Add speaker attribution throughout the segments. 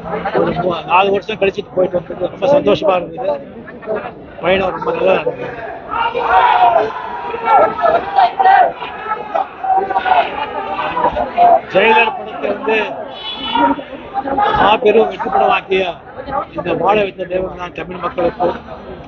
Speaker 1: ஒரு மூ- நாலு வருஷம் கழிச்சிட்டு போயிட்டு வந்தது ரொம்ப சந்தோஷமா இருந்தது பயணம் ரொம்ப நல்லா இருந்தது ஜெயலலிதா படத்தை வந்து மாபெரும் வெற்றி படமாக்கிய இந்த வாழ வைத்த தெய்வம் தான் தமிழ் மக்களுக்கும்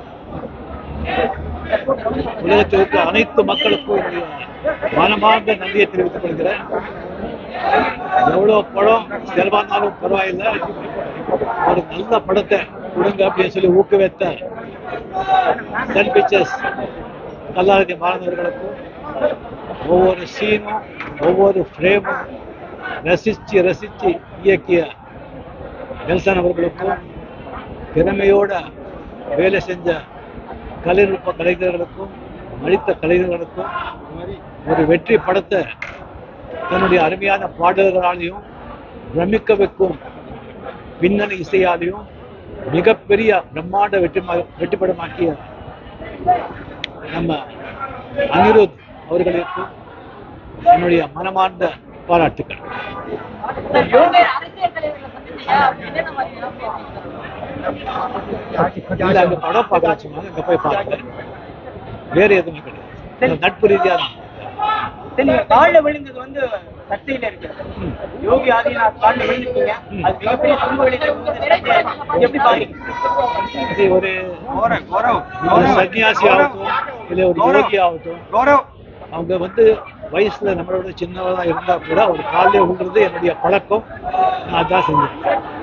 Speaker 1: உலகத்தில் இருக்க அனைத்து மக்களுக்கும் என்னுடைய மனமார்ந்த நன்றியை தெரிவித்துக் கொள்கிறேன் எவ்வளவு படம் செலவானாலும் பரவாயில்லை ஒரு நல்ல படத்தை கொடுங்க அப்படின்னு சொல்லி ஊக்குவித்த சன் பிக்சர்ஸ் கல்லாரதி மாணவர்களுக்கும் ஒவ்வொரு சீனும் ஒவ்வொரு ஃப்ரேமும் ரசிச்சு ரசிச்சு இயக்கிய நெல்சன் அவர்களுக்கும் திறமையோட வேலை செஞ்ச கலைநுட்ப கலைஞர்களுக்கும் நடித்த கலைஞர்களுக்கும் ஒரு வெற்றி படத்தை தன்னுடைய அருமையான பாடல்களாலையும் பிரமிக்க வைக்கும் பின்னணி இசையாலையும் மிகப்பெரிய பிரம்மாண்ட வெற்றி வெற்றி படமாக்கிய நம்ம அனிருத் அவர்களுக்கும் என்னுடைய மனமார்ந்த பாராட்டுக்கள்
Speaker 2: அரசியல் தலைவர்களை சந்திச்சீங்க என்னென்ன மாதிரிலாம் பேசுறீங்க
Speaker 1: இல்ல அங்க படம் பார்க்க சொன்னாங்க அங்க போய் பாருங்க வேற எதுவுமே கிடையாது நட்பு ரீதியா தான்
Speaker 3: சரி நீங்க கால்ல விழுந்தது வந்து சர்ச்சையில இருக்கு யோகி ஆதித்யநாத் கால்ல விழுந்துட்டீங்க அது மிகப்பெரிய துன்ப விளைவு வந்து சர்ச்சையா இருக்கு. எப்படி பாருங்க
Speaker 1: இது ஒரு ஒரு சன்னியாசி ஆகட்டும் இல்ல ஒரு யோகி ஆகட்டும் அவங்க வந்து வயசுல நம்மளோட சின்னவரா இருந்தா கூட ஒரு காலையில விழுறது என்னுடைய பழக்கம் நான் அதான் செஞ்சேன்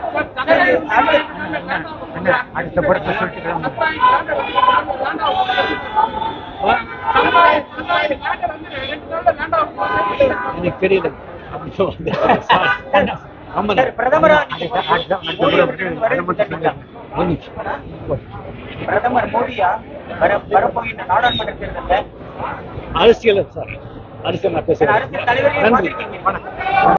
Speaker 4: அடுத்த படத்தை சொல்லிட்டு
Speaker 1: எனக்கு தெரியல அப்படி சொல்லுங்க ஆமா
Speaker 3: சார் பிரதமரா
Speaker 1: ஒரு நிமிஷம்.
Speaker 3: பிரதமர் மோடியா வர வரப்போகின்ற நாடாளுமன்ற தேர்தலில்
Speaker 1: அரசியல் சார் அரசியல் நான் பேசுறேன்
Speaker 3: அரசியல் தலைவரையும்
Speaker 1: நன்றி
Speaker 3: பார்த்திருக்கீங்க